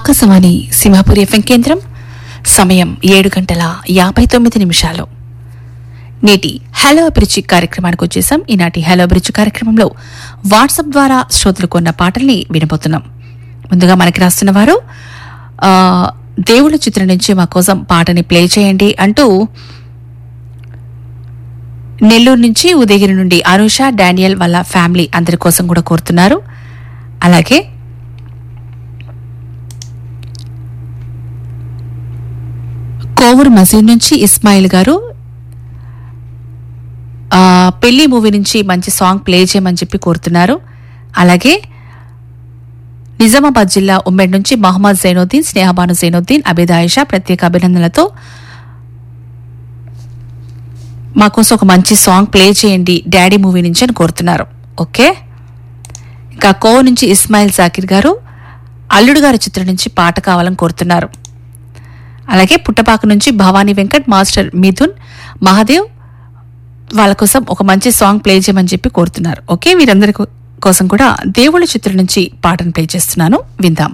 Akashvani Simhapur FM కేంద్రం సమయం ఏడు గంటల యాభై తొమ్మిది నిమిషాలు నేటి హలో అభిరుచి కార్యక్రమానికి వచ్చేసాం ఈనాటి హలో అభిరుచి కార్యక్రమంలో వాట్సాప్ ద్వారా శ్రోతలు కొన్న పాటల్ని వినబోతున్నాం ముందుగా మనకి రాస్తున్న వారు ఆ, దేవుళ్ళ చిత్రం నుంచి మా కోసం పాటని ప్లే చేయండి అంటూ నెల్లూరు నుంచి ఉదయగిరి నుండి అనుష డానియల్ వాళ్ళ ఫ్యామిలీ అందరి కోసం కూడా కోరుతున్నారు అలాగే కోవూరు మసీద్ నుంచి ఇస్మాయిల్ గారు ఆ, పెళ్లి మూవీ నుంచి మంచి సాంగ్ ప్లే చేయమని చెప్పి కోరుతున్నారు అలాగే నిజామాబాద్ జిల్లా ఉమ్మడి నుంచి మహమ్మద్ జైనుద్దీన్ స్నేహబాను జైనుద్దీన్ అబిద్ ఆయిషా ప్రత్యేక అభినందనలతో మా కోసం ఒక మంచి సాంగ్ ప్లే చేయండి డాడీ మూవీ నుంచి అని కోరుతున్నారు ఓకే ఇంకా కోవ నుంచి ఇస్మాయిల్ జాకిర్ గారు అల్లుడు గారి చిత్రం నుంచి పాట కావాలని కోరుతున్నారు అలాగే పుట్టపాక నుంచి భవానీ వెంకట్ మాస్టర్ మిథున్ మహాదేవ్ వాళ్ళ కోసం ఒక మంచి సాంగ్ ప్లే చేయమని చెప్పి కోరుతున్నారు ఓకే వీరందరి కో- కోసం కూడా దేవుళ్ళ చిత్రం నుంచి పాటను ప్లే చేస్తున్నాను విందాం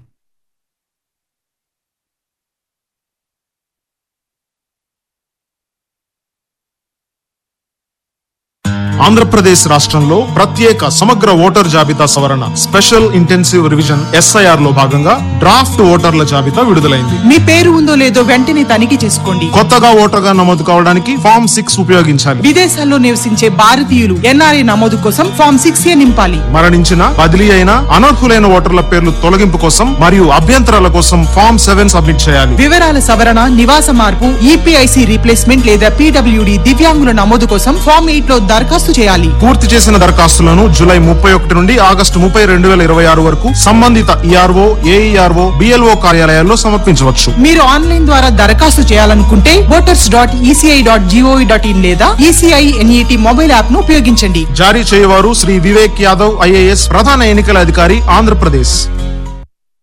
ఆంధ్రప్రదేశ్ రాష్ట్రంలో ప్రత్యేక సమగ్ర ఓటర్ జాబితా సవరణ స్పెషల్ ఇంటెన్సివ్ రివిజన్ ఎస్ఐఆర్ లో భాగంగా డ్రాఫ్ట్ ఓటర్ల జాబితా విడుదలైంది మీ పేరు ఉందో లేదో వెంటనే తనిఖీ చేసుకోండి కొత్తగా ఓటర్గా నమోదు కావడానికి ఫామ్ సిక్స్ ఉపయోగించాలి విదేశాల్లో నివసించే భారతీయులు ఎన్ఆర్ఐ నమోదు కోసం ఫామ్ సిక్స్ ఏ నింపాలి మరణించిన బదిలీ అయిన అనర్హులైన ఓటర్ల పేర్లు తొలగింపు కోసం మరియు అభ్యంతరాల కోసం ఫామ్ సెవెన్ సబ్మిట్ చేయాలి వివరాల సవరణ నివాస మార్పు ఈపీఐసి రీప్లేస్మెంట్ లేదా పీడబ్ల్యూడి దివ్యాంగుల నమోదు కోసం ఫామ్ ఎయిట్ లో దరఖాస్తు చేయాలి పూర్తి చేసిన దరఖాస్తులను జూలై ముప్పై ఒకటి నుండి ఆగస్టు ముప్పై రెండు వేల ఇరవై ఆరు వరకు సంబంధిత ఈఆర్ఓ ఏఈఆర్ఓ బిఎల్ఓ కార్యాలయాల్లో సమర్పించవచ్చు మీరు ఆన్లైన్ ద్వారా దరఖాస్తు చేయాలనుకుంటే voters dot ECI dot GOV dot in లేదా ఈసీఐ ఎన్ఈటి మొబైల్ యాప్ ను ఉపయోగించండి జారీ చేయవారు శ్రీ వివేక్ యాదవ్ ఐఏఎస్ ప్రధాన ఎన్నికల అధికారి ఆంధ్రప్రదేశ్